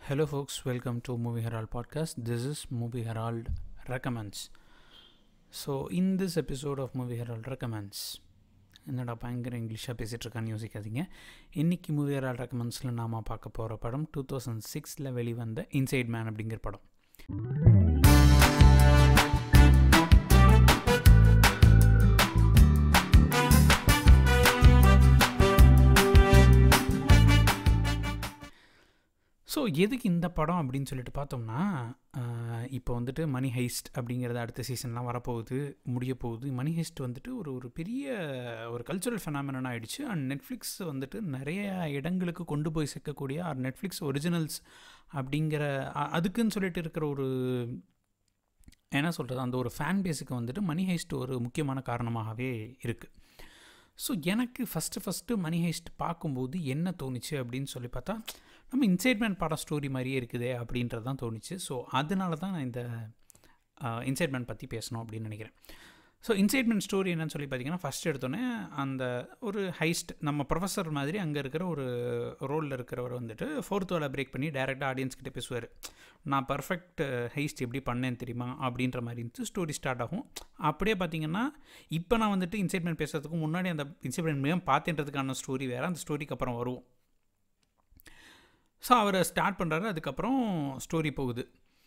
Hello, folks. Welcome to Movie Herald podcast. This is Movie Herald Recommends. So, in this episode of Movie Herald Recommends, என்னடா பயங்கர இங்கிலீஷாக பேசிகிட்டு இருக்கான்னு யோசிக்காதீங்க இன்றைக்கி movie Herald ரெக்கமெண்ட்ஸில் நாம் பார்க்க போகிற படம் டூ தௌசண்ட் சிக்ஸில் வெளிவந்த இன்சைட் மேன் அப்படிங்கிற படம் ஸோ எதுக்கு இந்த படம் அப்படின்னு சொல்லிட்டு பார்த்தோம்னா இப்போ வந்துட்டு மணி ஹைஸ்ட் அப்படிங்கிறது அடுத்த சீசன்லாம் வரப்போகுது முடிய போகுது மணி ஹைஸ்ட் வந்துட்டு ஒரு ஒரு பெரிய ஒரு கல்ச்சுரல் ஃபெனாமினன் ஆகிடுச்சு அண்ட் நெட்ஃப்ளிக்ஸ் வந்துட்டு நிறைய இடங்களுக்கு கொண்டு போய் சேர்க்கக்கூடிய ஆர் நெட்ஃப்ளிக்ஸ் ஒரிஜினல்ஸ் அப்படிங்கிற அ- அதுக்குன்னு சொல்லிட்டு இருக்கிற ஒரு என்ன சொல்கிறது அந்த ஒரு ஃபேன் பேஸுக்கு வந்துட்டு மணி ஹைஸ்ட் ஒரு முக்கியமான காரணமாகவே இருக்குது ஸோ எனக்கு ஃபஸ்ட்டு ஃபஸ்ட்டு மணி ஹைஸ்ட் பார்க்கும்போது என்ன தோணுச்சு அப்படின்னு சொல்லி பார்த்தா நம்ம இன்சைட்மேன் படம் ஸ்டோரி மாதிரியே இருக்குதே அப்படின்றது தான் தோணுச்சு ஸோ அதனால தான் நான் இந்த இன்சைட்மேன் பற்றி பேசணும் அப்படின்னு நினைக்கிறேன் ஸோ இன்சைட்மெண்ட் ஸ்டோரி என்னன்னு சொல்லி பார்த்தீங்கன்னா ஃபஸ்ட் எடுத்தோன்னே அந்த ஒரு ஹைஸ்ட் நம்ம ப்ரொஃபஸர் மாதிரி அங்கே இருக்கிற ஒரு ரோலில் இருக்கிறவர் வந்துட்டு ஃபோர்த் வேலை பிரேக் பண்ணி டேரெக்டாக ஆடியன்ஸ் கிட்ட பேசுவார் நான் பர்ஃபெக்ட் ஹைஸ்ட் எப்படி பண்ணேன்னு தெரியுமா அப்படின்ற மாதிரி இருந்துச்சு ஸ்டோரி ஸ்டார்ட் ஆகும் அப்படியே பார்த்தீங்கன்னா இப்போ நான் வந்துட்டு இன்சைட்மெண்ட் பேசுறதுக்கு முன்னாடி அந்த இன்சைட்மெண்ட் மிகவும் பார்த்தேன்றதுக்கான ஸ்டோரி வேறு அந்த ஸ்டோரிக்கு அப்புறம் வருவோம் ஸோ அவரை ஸ்டார்ட் பண்ணுறாரு அதுக்கப்புறம் ஸ்டோரி போகுது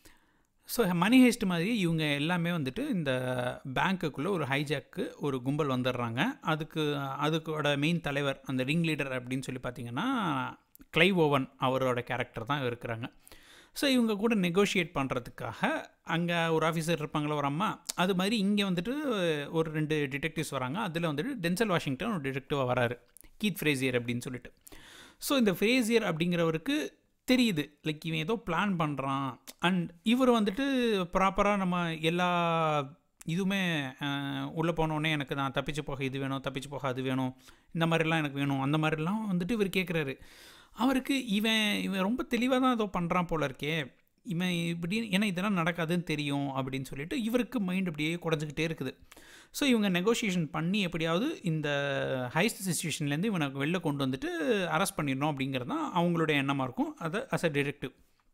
ஸோ மணி ஹேஸ்ட் மாதிரி இவங்க எல்லாமே வந்துட்டு இந்த பேங்க்குள்ளே ஒரு ஹைஜாக்கு ஒரு கும்பல் வந்துடுறாங்க அதுக்கு அதுக்கோட மெயின் தலைவர் அந்த ரிங் லீடர் அப்படின்னு சொல்லி பார்த்தீங்கன்னா கிளைவ் ஓவன் அவரோட கேரக்டர் தான் இருக்கிறாங்க ஸோ இவங்க கூட நெகோஷியேட் பண்ணுறதுக்காக அங்கே ஒரு ஆஃபீஸர் இருப்பாங்களா ஒரு அம்மா அது மாதிரி இங்கே வந்துட்டு ஒரு ரெண்டு டிடெக்டிவ்ஸ் வராங்க அதில் வந்துட்டு டென்சல் வாஷிங்டன் ஒரு டிடெக்டிவாக வராரு கீத் ஃப்ரேசியர் அப்படின்னு சொல்லிட்டு ஸோ இந்த ஃப்ரேசியர் அப்படிங்கிறவருக்கு தெரியுது லைக் இவன் ஏதோ பிளான் பண்ணுறான் அண்ட் இவர் வந்துட்டு ப்ராப்பராக நம்ம எல்லா இதுவுமே உள்ளே போனோடனே எனக்கு நான் தப்பிச்சு போக இது வேணும் தப்பிச்சு போக அது வேணும் இந்த மாதிரிலாம் எனக்கு வேணும் அந்த மாதிரிலாம் வந்துட்டு இவர் கேட்குறாரு அவருக்கு இவன் இவன் ரொம்ப தெளிவாக தான் ஏதோ பண்ணுறான் போல இருக்கே இவன் இப்படி ஏன்னா இதெல்லாம் நடக்காதுன்னு தெரியும் அப்படின்னு சொல்லிட்டு இவருக்கு மைண்ட் அப்படியே குறைஞ்சிக்கிட்டே இருக்குது ஸோ இவங்க நெகோஷியேஷன் பண்ணி எப்படியாவது இந்த ஹைஸ்ட் சுச்சுவேஷன்லேருந்து இவனை வெளில கொண்டு வந்துட்டு அரெஸ்ட் பண்ணிடணும் அப்படிங்கிறது தான் அவங்களுடைய எண்ணமாக இருக்கும் அதை அஸ் அ டிரெக்டிவ்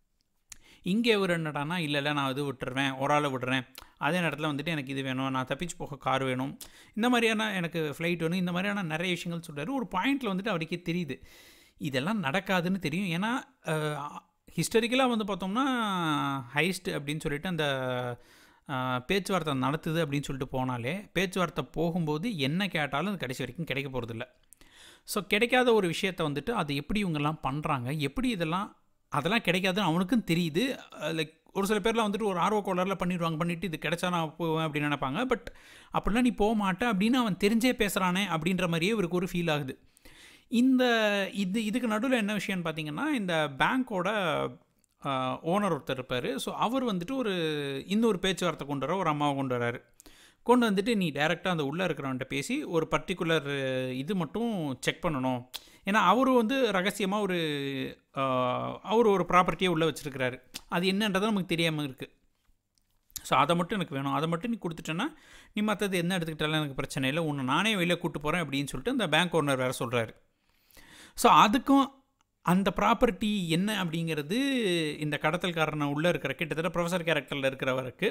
இங்கே ஒரு என்னடானா இல்லை இல்லை நான் இது விட்டுறேன் ஒரு ஆளை விடுறேன் அதே நேரத்தில் வந்துட்டு எனக்கு இது வேணும் நான் தப்பிச்சு போக கார் வேணும் இந்த மாதிரியான எனக்கு ஃப்ளைட் வேணும் இந்த மாதிரியான நிறைய விஷயங்கள் சொல்கிறாரு ஒரு பாயிண்டில் வந்துட்டு அவருக்கே தெரியுது இதெல்லாம் நடக்காதுன்னு தெரியும் ஏன்னா ஹிஸ்டரிக்கலாக வந்து பார்த்தோம்னா ஹைஸ்ட் அப்படின்னு சொல்லிட்டு அந்த அஹ், பேச்சுவார்த்தை நடத்துது அப்படின்னு சொல்லிட்டு போனாலே பேச்சுவார்த்தை போகும்போது என்ன கேட்டாலும் அது கடைசி வரைக்கும் கிடைக்க போகிறதில்ல ஸோ கிடைக்காத ஒரு விஷயத்தை வந்துட்டு அது எப்படி இவங்கெல்லாம் பண்ணுறாங்க எப்படி இதெல்லாம் அதெல்லாம் கிடைக்காதுன்னு அவனுக்கும் தெரியுது லைக் ஒரு சில பேர்லாம் வந்துட்டு ஒரு ஆர்வ கோளாறில் பண்ணிடுவாங்க பண்ணிட்டு இது கிடைச்சா நான் போவேன் அப்படின்னு நினைப்பாங்க பட் அப்படிலாம் நீ போக மாட்ட அப்படின்னு அவன் தெரிஞ்சே பேசுகிறானே அப்படின்ற மாதிரியே இவருக்கு ஒரு ஃபீல் ஆகுது இந்த இது இதுக்கு நடுவில் என்ன விஷயம்னு பார்த்தீங்கன்னா இந்த பேங்க்கோட ஓனர் ஒருத்தர் இருப்பார் ஸோ அவர் வந்துட்டு ஒரு இன்னொரு பேச்சுவார்த்தை கொண்டு வர ஒரு அம்மாவை கொண்டு வராரு கொண்டு வந்துட்டு நீ டைரெக்டாக அந்த உள்ளே இருக்கிறவன்ட்ட பேசி ஒரு பர்டிகுலர் இது மட்டும் செக் பண்ணணும் ஏன்னா அவர் வந்து ரகசியமாக ஒரு அவர் ஒரு ப்ராப்பர்ட்டியை உள்ளே வச்சுருக்கிறாரு அது என்னன்றது நமக்கு தெரியாமல் இருக்குது ஸோ அதை மட்டும் எனக்கு வேணும் அதை மட்டும் நீ கொடுத்துட்டேன்னா நீ மற்றது என்ன எடுத்துக்கிட்டாலும் எனக்கு பிரச்சனை இல்லை உன்னை நானே வெளியில் கூட்டு போகிறேன் அப்படின்னு சொல்லிட்டு அந்த பேங்க் ஓனர் வேறு சொல்கிறாரு ஸோ அதுக்கும் அந்த ப்ராப்பர்ட்டி என்ன அப்படிங்கிறது இந்த கடத்தல்காரனை உள்ளே இருக்கிற கிட்டத்தட்ட ப்ரொஃபஸர் கேரக்டரில் இருக்கிறவருக்கு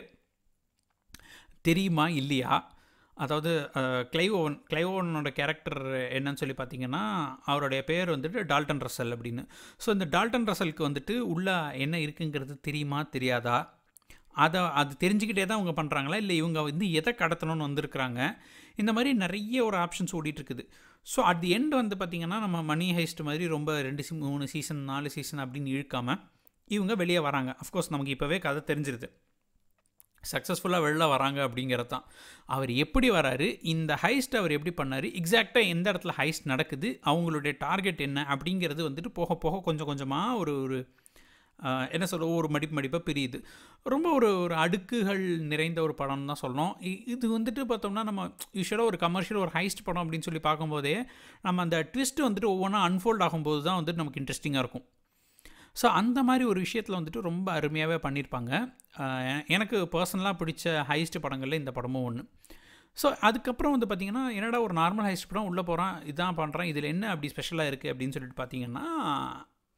தெரியுமா இல்லையா அதாவது கிளைவோன் கிளைவோனோட கேரக்டர் என்னன்னு சொல்லி பார்த்தீங்கன்னா அவருடைய பேர் வந்துட்டு டால்டன் ரசல் அப்படின்னு ஸோ இந்த டால்டன் ரசலுக்கு வந்துட்டு உள்ள என்ன இருக்குங்கிறது தெரியுமா தெரியாதா அதை அது தெரிஞ்சுக்கிட்டே தான் அவங்க பண்ணுறாங்களா இல்லை இவங்க வந்து எதை கடத்தணும்னு வந்திருக்கிறாங்க இந்த மாதிரி நிறைய ஒரு ஆப்ஷன்ஸ் ஓடிட்டு இருக்குது ஸோ அட் தி எண்ட் வந்து பார்த்திங்கன்னா நம்ம மணி ஹைஸ்ட் மாதிரி ரொம்ப ரெண்டு சி மூணு சீசன் நாலு சீசன் அப்படின்னு இழுக்காமல் இவங்க வெளியே வராங்க அஃப்கோர்ஸ் நமக்கு இப்போவே கதை தெரிஞ்சிருது சக்ஸஸ்ஃபுல்லாக வெளில வராங்க அப்படிங்கிறது தான் அவர் எப்படி வராரு இந்த ஹைஸ்ட் அவர் எப்படி பண்ணார் எக்ஸாக்டாக எந்த இடத்துல ஹைஸ்ட் நடக்குது அவங்களுடைய டார்கெட் என்ன அப்படிங்கிறது வந்துட்டு போக போக கொஞ்சம் கொஞ்சமாக ஒரு ஒரு ஆஹ், என்ன சொல்ல ஒரு மடிப்பு மடிப்பாக பிரியுது ரொம்ப ஒரு ஒரு அடுக்குகள் நிறைந்த ஒரு படம் தான் சொல்லணும் இ- இது வந்துட்டு பார்த்தோம்னா நம்ம யூஸ்வலாக ஒரு கமர்ஷியல் ஒரு ஹைஸ்ட் படம் அப்படின்னு சொல்லி பார்க்கும்போதே நம்ம அந்த ட்விஸ்ட் வந்துட்டு ஒவ்வொன்றா அன்ஃபோல்ட் ஆகும்போது தான் வந்துட்டு நமக்கு இன்ட்ரெஸ்டிங்காக இருக்கும் ஸோ அந்த மாதிரி ஒரு விஷயத்தில் வந்துட்டு ரொம்ப அருமையாகவே பண்ணியிருப்பாங்க ஆஹ் எ- எனக்கு பர்சனலாக பிடிச்ச ஹைஸ்ட் படங்களில் இந்த படமும் ஒன்று ஸோ அதுக்கப்புறம் வந்து பார்த்திங்கன்னா என்னடா ஒரு நார்மல் ஹைஸ்ட் படம் உள்ளே போகிறான் இதான் பண்ணுறான் இதில் என்ன அப்படி ஸ்பெஷலாக இருக்குது அப்படின்னு சொல்லிட்டு பார்த்தீங்கன்னா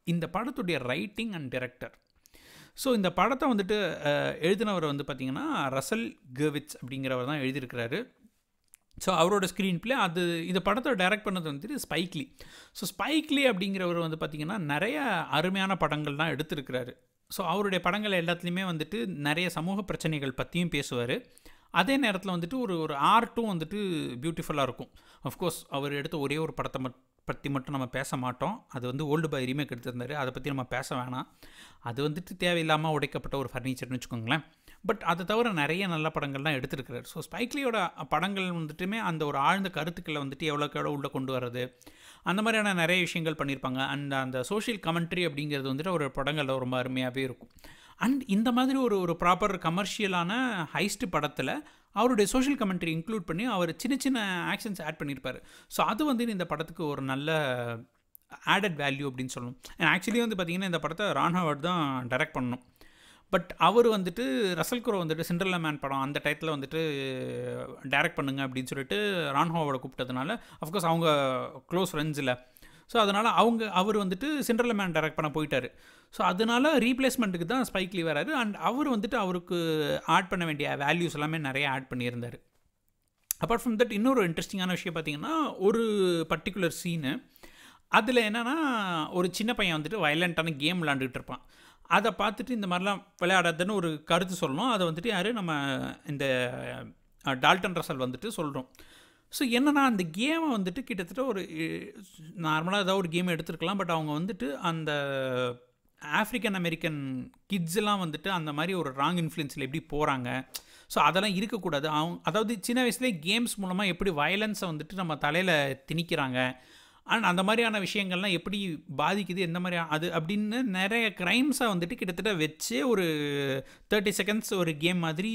இந்த படத்துடைய ரைட்டிங் அண்ட் டிரெக்டர் ஸோ இந்த படத்தை வந்துட்டு அஹ், எழுதினவர் வந்து பார்த்திங்கன்னா ரசல் கவிட்ஸ் அப்படிங்கிறவர் தான் எழுதியிருக்கிறாரு ஸோ அவரோட ஸ்க்ரீன் ப்ளே அது இந்த படத்தை டைரக்ட் பண்ணது வந்துட்டு ஸ்பைக்லி ஸோ ஸ்பைக்லி அப்படிங்கிறவர் வந்து பார்த்திங்கன்னா நிறைய அருமையான படங்கள் தான் எடுத்திருக்கிறாரு ஸோ அவருடைய படங்கள் எல்லாத்துலேயுமே வந்துட்டு நிறைய சமூக பிரச்சனைகள் பற்றியும் பேசுவார் அதே நேரத்தில் வந்துட்டு ஒரு ஒரு ஆர்ட்டும் வந்துட்டு பியூட்டிஃபுல்லாக இருக்கும் அஃப்கோர்ஸ் அவர் எடுத்த ஒரே ஒரு படத்தை மட் பற்றி மட்டும் நம்ம பேச மாட்டோம் அது வந்து ஓல்டு பாய் ரீமேக் எடுத்திருந்தாரு அதை பற்றி நம்ம பேச வேணாம் அது வந்துட்டு தேவையில்லாமல் உடைக்கப்பட்ட ஒரு ஃபர்னிச்சர்னு வச்சுக்கோங்களேன் பட் அதை தவிர நிறைய நல்ல படங்கள்லாம் எடுத்திருக்கிறார் ஸோ ஸ்பைக்லியோட படங்கள் வந்துட்டுமே அந்த ஒரு ஆழ்ந்த கருத்துக்களை வந்துட்டு எவ்வளோக்கு எவ்வளோ உள்ளே கொண்டு வர்றது அந்த மாதிரியான நிறைய விஷயங்கள் பண்ணியிருப்பாங்க அண்ட் அந்த சோஷியல் கமெண்ட்ரி அப்படிங்கிறது வந்துட்டு ஒரு படங்களில் ரொம்ப அருமையாகவே இருக்கும் அண்ட் இந்த மாதிரி ஒரு ஒரு ப்ராப்பர் கமர்ஷியலான ஹைஸ்ட் படத்தில் அவருடைய சோஷியல் கமெண்ட்ரி இன்க்ளூட் பண்ணி அவர் சின்ன சின்ன ஆக்ஷன்ஸ் ஆட் பண்ணியிருப்பார் ஸோ அது வந்து இந்த படத்துக்கு ஒரு நல்ல ஆடட் வேல்யூ அப்படின்னு சொல்லணும் ஆக்சுவலி வந்து பார்த்திங்கன்னா இந்த படத்தை ரான்ஹவர்ட் தான் டைரக்ட் பண்ணணும் பட் அவர் வந்துட்டு ரசல் குரோ வந்துட்டு சிண்ட்ரல்லா மேன் படம் அந்த டயத்தில் வந்துட்டு டைரக்ட் பண்ணுங்க அப்படின்னு சொல்லிட்டு ரான்ஹோவோட கூப்பிட்டதுனால அஃப்கோர்ஸ் அவங்க க்ளோஸ் ஃப்ரெண்ட்ஸ் இல்லை ஸோ அதனால் அவங்க அவர் வந்துட்டு சிண்ட்ரல்லா மேன் டைரக்ட் பண்ண போயிட்டார் ஸோ அதனால ரீப்ளேஸ்மெண்ட்டுக்கு தான் ஸ்பைக்லி வராரு அண்ட் அவர் வந்துட்டு அவருக்கு ஆட் பண்ண வேண்டிய வேல்யூஸ் எல்லாமே நிறைய ஆட் பண்ணியிருந்தார் அப்பார்ட் ஃப்ரம் தட் இன்னொரு இன்ட்ரெஸ்டிங்கான விஷயம் பார்த்தீங்கன்னா ஒரு பர்டிகுலர் சீனு அதில் என்னென்னா ஒரு சின்ன பையன் வந்துட்டு வயலண்ட்டான கேம் விளாண்டுக்கிட்டு இருப்பான் அதை பார்த்துட்டு இந்த மாதிரிலாம் விளையாடாதுன்னு ஒரு கருத்து சொல்லணும் அதை வந்துட்டு யார் நம்ம இந்த அஹ், டால்டன் ரசல் வந்துட்டு சொல்கிறோம் ஸோ என்னன்னா அந்த கேமை வந்துட்டு கிட்டத்தட்ட ஒரு நார்மலாக ஏதாவது ஒரு கேம் எடுத்துருக்கலாம் பட் அவங்க வந்துட்டு அந்த ஆஃப்ரிக்கன் அமெரிக்கன் கிட்ஸ் எல்லாம் வந்துட்டு அந்த மாதிரி ஒரு ராங் இன்ஃப்ளூயன்ஸில் எப்படி போகிறாங்க ஸோ அதெல்லாம் இருக்கக்கூடாது அவங்க அதாவது சின்ன வயசுலேயே கேம்ஸ் மூலமாக எப்படி வயலன்ஸை வந்துட்டு நம்ம தலையில் திணிக்கிறாங்க அண்ட் அந்த மாதிரியான விஷயங்கள்லாம் எப்படி பாதிக்குது எந்த மாதிரி அது அப்படின்னு நிறைய க்ரைம்ஸை வந்துட்டு கிட்டத்தட்ட வச்சே ஒரு தேர்ட்டி செகண்ட்ஸ் ஒரு கேம் மாதிரி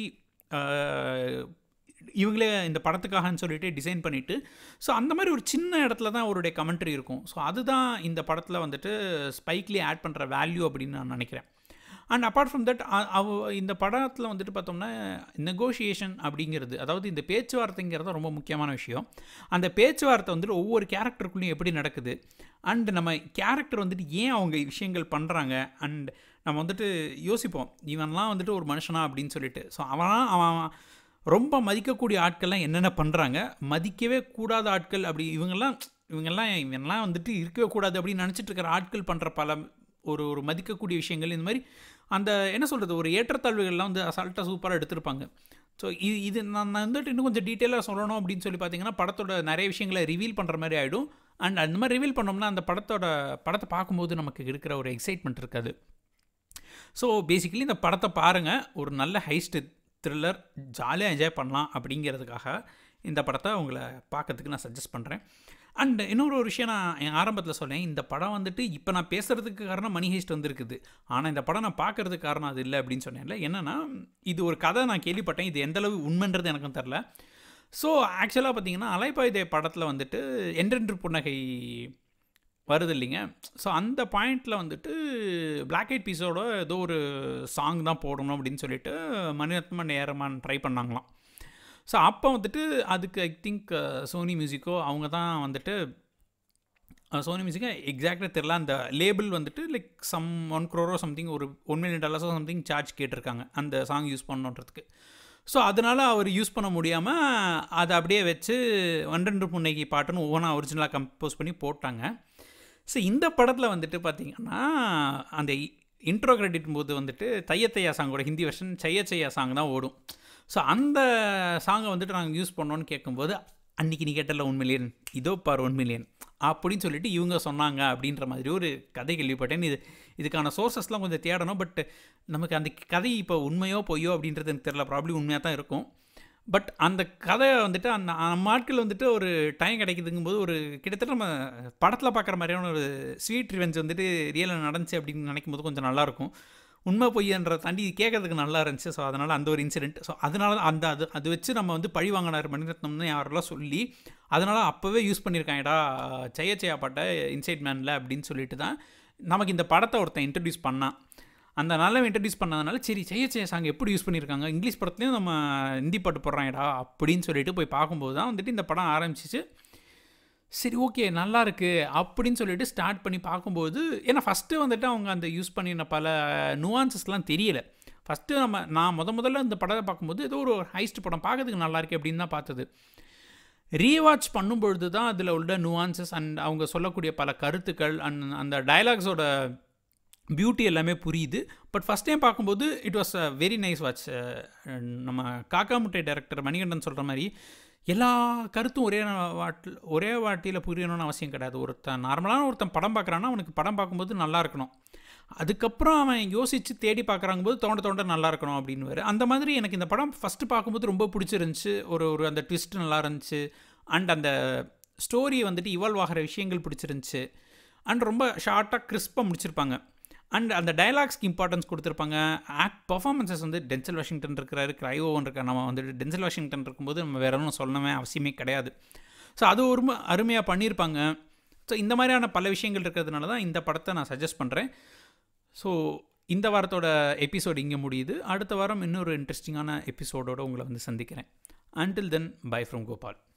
ஆஹ், இவங்களே இந்த படத்துக்காகன்னு சொல்லிட்டு டிசைன் பண்ணிவிட்டு ஸோ அந்த மாதிரி ஒரு சின்ன இடத்துல தான் அவருடைய கமெண்ட்ரி இருக்கும் ஸோ அதுதான் இந்த படத்தில் வந்துட்டு ஸ்பைக்லி ஆட் பண்ணுற வேல்யூ அப்படின்னு நான் நினைக்கிறேன் அண்ட் அப்பார்ட் ஃப்ரம் தட் அவ இந்த படத்தில் வந்துட்டு பார்த்தோம்னா நெகோஷியேஷன் அப்படிங்கிறது அதாவது இந்த பேச்சுவார்த்தைங்கிறது ரொம்ப முக்கியமான விஷயம் அந்த பேச்சுவார்த்தை வந்துட்டு ஒவ்வொரு கேரக்டருக்குள்ளேயும் எப்படி நடக்குது அண்ட் நம்ம கேரக்டர் வந்துட்டு ஏன் அவங்க விஷயங்கள் பண்ணுறாங்க அண்ட் நம்ம வந்துட்டு யோசிப்போம் இவன்லாம் வந்துட்டு ஒரு மனுஷனா அப்படின்னு சொல்லிட்டு ஸோ அவன் அவன் ரொம்ப மதிக்கக்கூடிய ஆட்கள்லாம் என்னென்ன பண்ணுறாங்க மதிக்கவே கூடாத ஆட்கள் அப்படி இவங்கெல்லாம் இவங்கெல்லாம் இவங்கெல்லாம் வந்துட்டு இருக்கவே கூடாது அப்படின்னு நினச்சிட்டு இருக்கிற ஆட்கள் பண்ணுற பல ஒரு ஒரு மதிக்கக்கூடிய விஷயங்கள் இந்த மாதிரி அந்த என்ன சொல்கிறது ஒரு ஏற்றத்தாழ்வுகள்லாம் வந்து அசால்ட்டாக சூப்பராக எடுத்திருப்பாங்க ஸோ இது இது நான் நான் வந்துட்டு இன்னும் கொஞ்சம் டீட்டெயிலாக சொல்லணும் அப்படின்னு சொல்லி பார்த்தீங்கன்னா படத்தோட நிறைய விஷயங்களை ரிவீல் பண்ணுற மாதிரி ஆகிடும் அண்ட் அந்த மாதிரி ரிவீல் பண்ணோம்னா அந்த படத்தோட படத்தை பார்க்கும்போது நமக்கு இருக்கிற ஒரு எக்ஸைட்மெண்ட் இருக்காது ஸோ பேசிக்கலி இந்த படத்தை பாருங்கள் ஒரு நல்ல ஹைஸ்ட் த்ரில்லர் ஜாலியாக என்ஜாய் பண்ணலாம் அப்படிங்கிறதுக்காக இந்த படத்தை உங்களை பார்க்கறதுக்கு நான் சஜஸ்ட் பண்ணுறேன் அண்ட் இன்னொரு ஒரு விஷயம் நான் என் ஆரம்பத்தில் சொன்னேன் இந்த படம் வந்துட்டு இப்போ நான் பேசுகிறதுக்கு காரணம் மணி ஹேஸ்ட் வந்திருக்குது ஆனால் இந்த படம் நான் பார்க்கறதுக்கு காரணம் அது இல்லை அப்படின்னு சொன்னேன்ல என்னென்னா இது ஒரு கதை நான் கேள்விப்பட்டேன் இது எந்த அளவு உண்மைன்றது எனக்கும் தெரில ஸோ ஆக்சுவலாக பார்த்தீங்கன்னா அலைப்பாயுதே படத்தில் வந்துட்டு என்றென்று புன்னகை வருது இல்லைங்க ஸோ அந்த பாயிண்டில் வந்துட்டு Black Eyed பீஸோட ஏதோ ஒரு சாங் தான் போடணும் அப்படின்னு சொல்லிட்டு மணிரத்மன் ஏரமான் ட்ரை பண்ணாங்களாம் ஸோ அப்போ வந்துட்டு அதுக்கு ஐ திங்க் சோனி மியூசிக்கோ அவங்க தான் வந்துட்டு சோனி மியூசிக்கா எக்ஸாக்டாக தெரில அந்த லேபிள் வந்துட்டு லைக் சம் ஒன் க்ரோரோ சம்திங் ஒரு ஒன் மில்லியன் டாலர்ஸோ சம்திங் சார்ஜ் கேட்டிருக்காங்க அந்த சாங் யூஸ் பண்ணணுன்றதுக்கு ஸோ அதனால் அவர் யூஸ் பண்ண முடியாமல் அதை அப்படியே வச்சு ஒன்றெண்டு புன்னைக்கு பாட்டுன்னு ஒவ்வொன்றா ஒரிஜினலாக கம்போஸ் பண்ணி போட்டாங்க ஸோ இந்த படத்தில் வந்துட்டு பார்த்தீங்கன்னா அந்த இன்ட்ரோ கிரெடிட் போது வந்துட்டு தைய தையா சாங்கோட ஹிந்தி வெர்ஷன் செய்ய செய்யா சாங் தான் ஓடும் ஸோ அந்த சாங்கை வந்துட்டு நாங்கள் யூஸ் பண்ணோன்னு கேட்கும்போது அன்றைக்கி நீ கேட்டல ஒன் மில்லியன் இதோ பார் ஒன் மில்லியன் அப்படின்னு சொல்லிட்டு இவங்க சொன்னாங்க அப்படின்ற மாதிரி ஒரு கதை கேள்விப்பட்டேன் இது இதுக்கான சோர்சஸ்லாம் கொஞ்சம் தேடணும் பட் நமக்கு அந்த கதை இப்போ உண்மையோ பொய்யோ அப்படின்றது எனக்கு தெரியல ப்ராப்ளம் உண்மையாக தான் இருக்கும் பட் அந்த கதை வந்துட்டு அந்த நம்ம ஆட்கள் வந்துட்டு ஒரு டைம் கிடைக்குதுங்கும் போது ஒரு கிட்டத்தட்ட நம்ம படத்தில் பார்க்குற மாதிரியான ஒரு ஸ்வீட் ரிவெஞ்ச் வந்துட்டு ரியலாக நடந்துச்சு அப்படின்னு நினைக்கும் போது கொஞ்சம் நல்லாயிருக்கும் உண்மை பொய்யன்ற தாண்டி கேட்கறதுக்கு நல்லா இருந்துச்சு ஸோ அதனால் அந்த ஒரு இன்சிடென்ட் ஸோ அதனால தான் அந்த அது அது வச்சு நம்ம வந்து பழி வாங்கினார் மணிரத்னம்னு யாரெல்லாம் சொல்லி அதனால் அப்போவே யூஸ் பண்ணியிருக்காங்கடா செய்ய செய்யா பாட்ட இன்சைட் மேனில் அப்படின்னு சொல்லிட்டு தான் நமக்கு இந்த படத்தை ஒருத்தன் இன்ட்ரடியூஸ் பண்ணான் அந்த நல்ல இன்ட்ரடியூஸ் பண்ணதுனால சரி செய்ய செய்ய சாங் எப்படி யூஸ் பண்ணியிருக்காங்க இங்கிலீஷ் படத்துலையும் நம்ம ஹிந்தி பாட்டு போடுறாங்கடா அப்படின்னு சொல்லிட்டு போய் பார்க்கும்போது தான் வந்துட்டு இந்த படம் ஆரம்பிச்சிச்சு சரி ஓகே நல்லா இருக்கு அப்படின்னு சொல்லிட்டு ஸ்டார்ட் பண்ணி பார்க்கும்போது ஏன்னா ஃபஸ்ட்டு வந்துட்டு அவங்க அந்த யூஸ் பண்ணின பல நுவான்சஸ்லாம் தெரியல ஃபஸ்ட்டு நம்ம நான் முத முதல்ல இந்த படத்தை பார்க்கும்போது ஏதோ ஒரு ஹைஸ்ட் படம் பார்க்கறதுக்கு நல்லா இருக்கு அப்படின்னு தான் பார்த்தது ரீவாட்ச் பண்ணும்பொழுது தான் அதில் உள்ள நுவான்சஸ் அண்ட் அவங்க சொல்லக்கூடிய பல கருத்துக்கள் அண்ட் அந்த டயலாக்ஸோட பியூட்டி எல்லாமே புரியுது பட் ஃபஸ்ட் டைம் பார்க்கும்போது it was a very nice watch நம்ம காக்கா முட்டை டைரக்டர் மணிகண்டன் சொல்கிற மாதிரி எல்லா கருத்தும் ஒரே வாட்டில் ஒரே வாட்டியில் புரியணும்னு அவசியம் கிடையாது ஒருத்தன் நார்மலான ஒருத்தன் படம் பார்க்குறான்னா அவனுக்கு படம் பார்க்கும்போது நல்லா இருக்கணும் அதுக்கப்புறம் அவன் யோசித்து தேடி பார்க்குறாங்க போது தோண்ட தோண்ட நல்லா இருக்கணும் அப்படின்னு அந்த மாதிரி எனக்கு இந்த படம் ஃபஸ்ட்டு பார்க்கும்போது ரொம்ப பிடிச்சிருந்துச்சு ஒரு ஒரு அந்த ட்விஸ்ட் நல்லா இருந்துச்சு அண்ட் அந்த ஸ்டோரி வந்துட்டு இவால்வ் ஆகிற விஷயங்கள் பிடிச்சிருந்துச்சு அண்ட் ரொம்ப ஷார்ட்டாக கிறிஸ்பாக முடிச்சிருப்பாங்க அண்ட் அந்த டைலாக்ஸ்க்கு இம்பார்ட்டன்ஸ் கொடுத்துருப்பாங்க ஆக்ட் பர்ஃபார்மன்ஸஸ் வந்து டென்சல் வாஷிங்டன் இருக்கிறாரு கிரைவோன் இருக்கா நம்ம வந்துட்டு டென்சல் வாஷிங்டன் இருக்கும்போது நம்ம வேற ஒன்றும் சொல்லணுமே அவசியமே கிடையாது ஸோ அது ஒரு அருமையாக பண்ணியிருப்பாங்க ஸோ இந்த மாதிரியான பல விஷயங்கள் இருக்கிறதுனால தான் இந்த படத்தை நான் சஜஸ்ட் பண்ணுறேன் ஸோ இந்த வாரத்தோட எபிசோடு இங்கே முடியுது அடுத்த வாரம் இன்னொரு இன்ட்ரெஸ்டிங்கான எபிசோடோடு உங்களை வந்து சந்திக்கிறேன் until then bye from Gopal